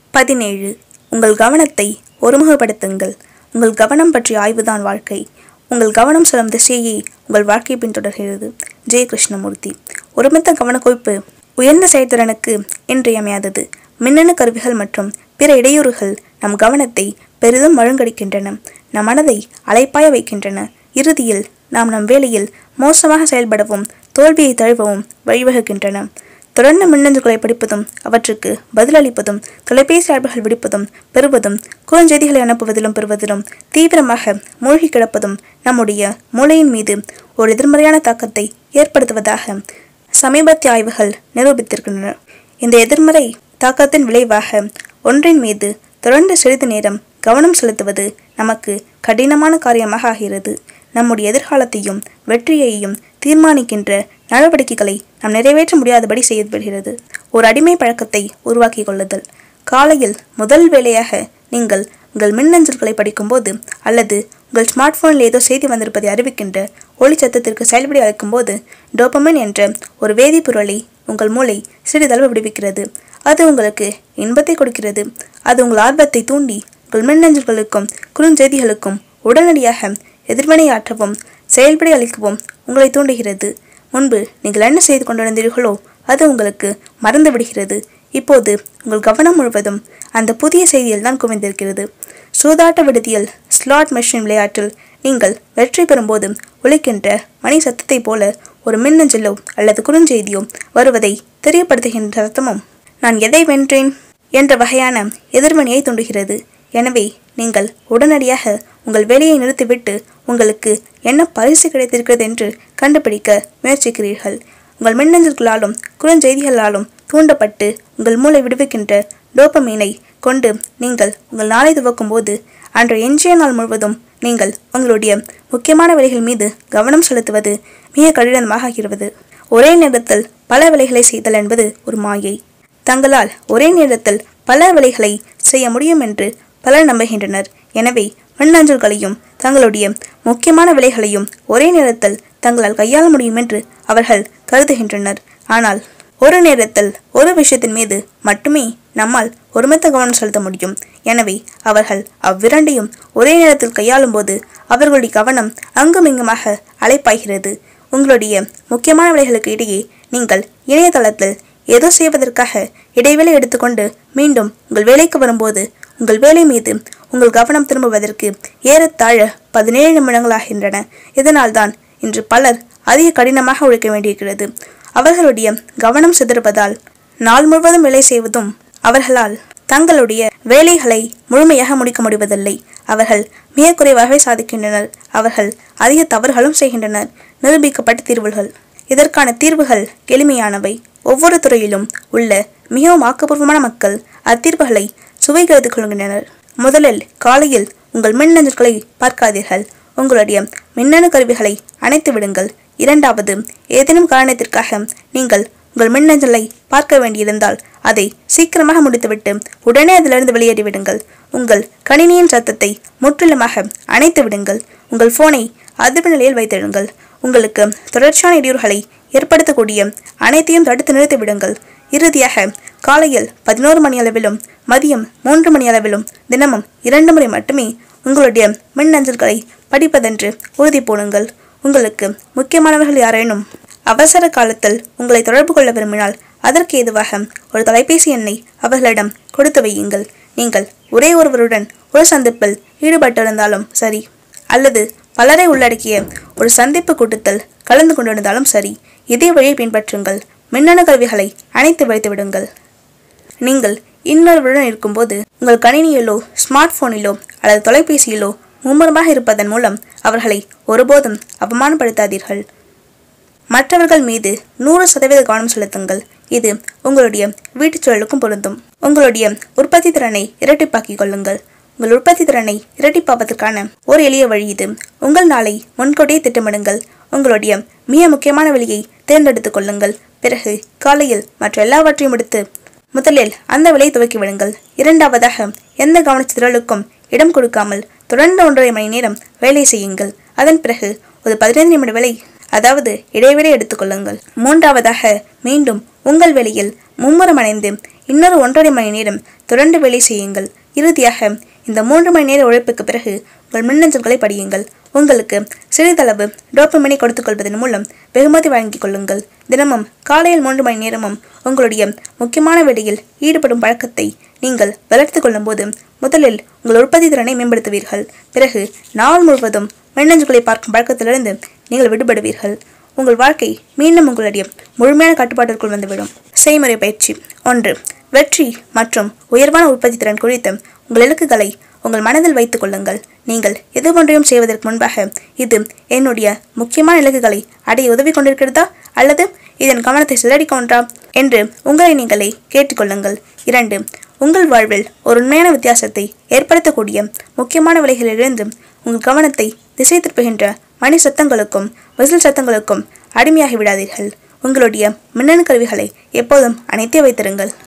பதினேழு உங்கள் கவனத்தை ஒருமுகப்படுத்துங்கள் உங்கள் கவனம் பற்றிய ஆய்வுதான் வாழ்க்கை உங்கள் கவனம் செல்லும் திசையை உங்கள் வாழ்க்கை பின்தொடர்கிறது ஜெய கிருஷ்ணமூர்த்தி ஒருமித்த கவனக்குவிப்பு உயர்ந்த செயல்திறனுக்கு இன்றியமையாதது மின்னணு கருவிகள் மற்றும் பிற இடையூறுகள் நம் கவனத்தை பெரிதும் மழுங்கடிக்கின்றன நம் மனதை அலைப்பாய வைக்கின்றன இறுதியில் நாம் நம் வேலையில் மோசமாக செயல்படவும் தோல்வியை தழுவவும் வழிவகுக்கின்றன தொடர்ந்து மின்னஞ்சல்களை படிப்பதும் அவற்றுக்கு பதிலளிப்பதும் தொலைபேசி அழைப்புகள் விடுப்பதும் பெறுவதும் குறுஞ்செய்திகளை அனுப்புவதிலும் பெறுவதிலும் தீவிரமாக மூழ்கி கிடப்பதும் நம்முடைய மூளையின் மீது ஒரு எதிர்மறையான தாக்கத்தை ஏற்படுத்துவதாக சமீபத்திய ஆய்வுகள் நிரூபித்திருக்கின்றன இந்த எதிர்மறை தாக்கத்தின் விளைவாக ஒன்றின் மீது தொடர்ந்து சிறிது நேரம் கவனம் செலுத்துவது நமக்கு கடினமான காரியமாக ஆகிறது நம்முடைய எதிர்காலத்தையும் வெற்றியையும் தீர்மானிக்கின்ற நடவடிக்கைகளை நாம் நிறைவேற்ற முடியாதபடி செய்யப்படுகிறது ஒரு அடிமை பழக்கத்தை உருவாக்கிக் கொள்ளுதல் காலையில் முதல் வேலையாக நீங்கள் உங்கள் மின்னஞ்சல்களை படிக்கும்போது அல்லது உங்கள் ஸ்மார்ட் போனில் ஏதோ செய்தி வந்திருப்பதை அறிவிக்கின்ற ஒளி சத்தத்திற்கு செயல்படி அழைக்கும்போது டோபமின் என்ற ஒரு வேதிப்பொருளை உங்கள் மூளை சிறிதளவு விடுவிக்கிறது அது உங்களுக்கு இன்பத்தை கொடுக்கிறது அது உங்கள் ஆர்வத்தை தூண்டி உங்கள் மின்னஞ்சல்களுக்கும் குறுஞ்செய்திகளுக்கும் உடனடியாக எதிர்வினையாற்றவும் செயல்படி அளிக்கவும் உங்களை தூண்டுகிறது முன்பு நீங்கள் என்ன செய்து கொண்டிருந்தீர்களோ அது உங்களுக்கு மறந்து விடுகிறது இப்போது உங்கள் கவனம் முழுவதும் அந்த புதிய செய்தியில் தான் குவிந்திருக்கிறது சூதாட்ட விடுதியில் ஸ்லாட் மெஷின் விளையாட்டில் நீங்கள் வெற்றி பெறும்போது ஒலிக்கின்ற மணி சத்தத்தைப் போல ஒரு மின்னஞ்சலோ அல்லது குறுஞ்செய்தியோ வருவதை தெரியப்படுத்துகின்ற சத்தமும் நான் எதை வென்றேன் என்ற வகையான எதிர்மணியை தூண்டுகிறது எனவே நீங்கள் உடனடியாக உங்கள் வேலையை நிறுத்திவிட்டு உங்களுக்கு என்ன பரிசு கிடைத்திருக்கிறது என்று கண்டுபிடிக்க முயற்சிக்கிறீர்கள் உங்கள் மின்னஞ்சல்களாலும் குறுஞ்செய்திகளாலும் தூண்டப்பட்டு உங்கள் மூளை விடுவிக்கின்ற டோபமீனை கொண்டு நீங்கள் உங்கள் நாளை துவக்கும் போது அன்றைய எஞ்சிய நாள் முழுவதும் நீங்கள் உங்களுடைய முக்கியமான வேலைகள் மீது கவனம் செலுத்துவது மிக கடினமாக ஆகிறது ஒரே நேரத்தில் பல வேலைகளை செய்தல் என்பது ஒரு மாயை தங்களால் ஒரே நேரத்தில் பல வேலைகளை செய்ய முடியும் என்று பலர் நம்புகின்றனர் எனவே மின்னஞ்சல்களையும் தங்களுடைய முக்கியமான வேலைகளையும் ஒரே நேரத்தில் தங்களால் கையாள முடியும் என்று அவர்கள் கருதுகின்றனர் ஆனால் ஒரு நேரத்தில் ஒரு விஷயத்தின் மீது மட்டுமே நம்மால் ஒருமித்த கவனம் செலுத்த முடியும் எனவே அவர்கள் அவ்விரண்டையும் ஒரே நேரத்தில் கையாளும் போது அவர்களுடைய கவனம் அங்குமிங்குமாக அலைப்பாய்கிறது உங்களுடைய முக்கியமான வேலைகளுக்கு இடையே நீங்கள் இணையதளத்தில் ஏதோ செய்வதற்காக இடைவேளை எடுத்துக்கொண்டு மீண்டும் உங்கள் வேலைக்கு வரும்போது உங்கள் வேலை மீது உங்கள் கவனம் திரும்புவதற்கு ஏறத்தாழ பதினேழு நிமிடங்களாகின்றன இதனால்தான் இன்று பலர் அதிக கடினமாக உழைக்க வேண்டியிருக்கிறது அவர்களுடைய கவனம் சிதறுவதால் நாள் முழுவதும் வேலை செய்வதும் அவர்களால் தங்களுடைய வேலைகளை முழுமையாக முடிக்க முடிவதில்லை அவர்கள் மிக குறைவாகவே சாதிக்கின்றனர் அவர்கள் அதிக தவறுகளும் செய்கின்றனர் நிரூபிக்கப்பட்ட தீர்வுகள் இதற்கான தீர்வுகள் எளிமையானவை ஒவ்வொரு துறையிலும் உள்ள மிகவும் ஆக்கப்பூர்வமான மக்கள் அத்தீர்வுகளை சுவைகிறது கொள்கின்றனர் முதலில் காலையில் உங்கள் மின்னஞ்சல்களை பார்க்காதீர்கள் உங்களுடைய மின்னணு கருவிகளை அணைத்து விடுங்கள் இரண்டாவது ஏதேனும் காரணத்திற்காக நீங்கள் உங்கள் மின்னஞ்சலை பார்க்க வேண்டியிருந்தால் அதை சீக்கிரமாக முடித்துவிட்டு உடனே அதிலிருந்து வெளியேறி விடுங்கள் உங்கள் கணினியின் சத்தத்தை முற்றிலுமாக அணைத்து விடுங்கள் உங்கள் போனை அதிர்வு நிலையில் வைத்திடுங்கள் உங்களுக்கு தொடர்ச்சியான இடையூறுகளை ஏற்படுத்தக்கூடிய அனைத்தையும் தடுத்து நிறுத்தி விடுங்கள் இறுதியாக காலையில் பதினோரு மணி அளவிலும் மதியம் மூன்று மணி அளவிலும் தினமும் இரண்டு முறை மட்டுமே உங்களுடைய மின்னஞ்சல்களை படிப்பதென்று உறுதி போடுங்கள் உங்களுக்கு முக்கியமானவர்கள் யாரேனும் அவசர காலத்தில் உங்களை தொடர்பு கொள்ள விரும்பினால் அதற்கு ஏதுவாக ஒரு தொலைபேசி எண்ணை அவர்களிடம் கொடுத்து வையுங்கள் நீங்கள் ஒரே ஒருவருடன் ஒரு சந்திப்பில் ஈடுபட்டிருந்தாலும் சரி அல்லது பலரை உள்ளடக்கிய ஒரு சந்திப்பு கூட்டத்தில் கலந்து கொண்டிருந்தாலும் சரி இதே வழியை பின்பற்றுங்கள் மின்னணு கருவிகளை அணைத்து வைத்து விடுங்கள் நீங்கள் இன்னொருவருடன் இருக்கும்போது உங்கள் கணினியிலோ ஸ்மார்ட் போனிலோ அல்லது தொலைபேசியிலோ மும்முரமாக இருப்பதன் மூலம் அவர்களை ஒருபோதும் அவமானப்படுத்தாதீர்கள் மற்றவர்கள் மீது நூறு சதவீத கவனம் செலுத்துங்கள் இது உங்களுடைய வீட்டுச் சூழலுக்கும் பொருந்தும் உங்களுடைய உற்பத்தி திறனை இரட்டிப்பாக்கிக் கொள்ளுங்கள் உங்கள் உற்பத்தி திறனை இரட்டிப்பாப்பதற்கான ஒரு எளிய வழி இது உங்கள் நாளை முன்கூட்டியே திட்டமிடுங்கள் உங்களுடைய மிக முக்கியமான வழியை தேர்ந்தெடுத்துக் கொள்ளுங்கள் பிறகு காலையில் மற்ற எல்லாவற்றையும் முடித்து முதலில் அந்த வேலையை துவக்கி விடுங்கள் இரண்டாவதாக எந்த கவனச்சிதறலுக்கும் இடம் கொடுக்காமல் தொடர்ந்து ஒன்றரை மணி நேரம் வேலை செய்யுங்கள் அதன் பிறகு ஒரு பதினைந்து நிமிட வேலை அதாவது இடைவெளி எடுத்துக்கொள்ளுங்கள் மூன்றாவதாக மீண்டும் உங்கள் வேலையில் மும்முரமடைந்து இன்னொரு ஒன்றரை மணி நேரம் தொடர்ந்து வேலை செய்யுங்கள் இறுதியாக இந்த மூன்று மணி நேர உழைப்புக்கு பிறகு உங்கள் மின்னஞ்சல்களை படியுங்கள் உங்களுக்கு சிறிதளவு டோப்பமினை கொடுத்துக் கொள்வதன் மூலம் வெகுமதி வழங்கிக் கொள்ளுங்கள் தினமும் காலையில் மூன்று மணி நேரமும் உங்களுடைய முக்கியமான வேலையில் ஈடுபடும் பழக்கத்தை நீங்கள் வளர்த்து கொள்ளும்போது முதலில் உங்கள் உற்பத்தி திறனை மேம்படுத்துவீர்கள் பிறகு நாள் முழுவதும் மின்னஞ்சல்களை பார்க்கும் பழக்கத்திலிருந்து நீங்கள் விடுபடுவீர்கள் உங்கள் வாழ்க்கை மீண்டும் உங்களுடைய முழுமையான கட்டுப்பாட்டிற்குள் வந்துவிடும் செய்முறை பயிற்சி ஒன்று வெற்றி மற்றும் உயர்வான உற்பத்தி திறன் குறித்த உங்கள் இலக்குகளை உங்கள் மனதில் வைத்துக் கொள்ளுங்கள் நீங்கள் எது ஒன்றையும் செய்வதற்கு முன்பாக இது என்னுடைய முக்கியமான இலக்குகளை அடைய உதவி கொண்டிருக்கிறதா அல்லது இதன் கவனத்தை சிதறடிக்க ஒன்றா என்று உங்களை நீங்களே கேட்டுக்கொள்ளுங்கள் இரண்டு உங்கள் வாழ்வில் ஒரு உண்மையான வித்தியாசத்தை ஏற்படுத்தக்கூடிய முக்கியமான விலைகளிலிருந்து உங்கள் கவனத்தை திசை திருப்புகின்ற மணி சத்தங்களுக்கும் விசில் சத்தங்களுக்கும் அடிமையாகி விடாதீர்கள் உங்களுடைய மின்னணு கருவிகளை எப்போதும் அணைத்தே வைத்திருங்கள்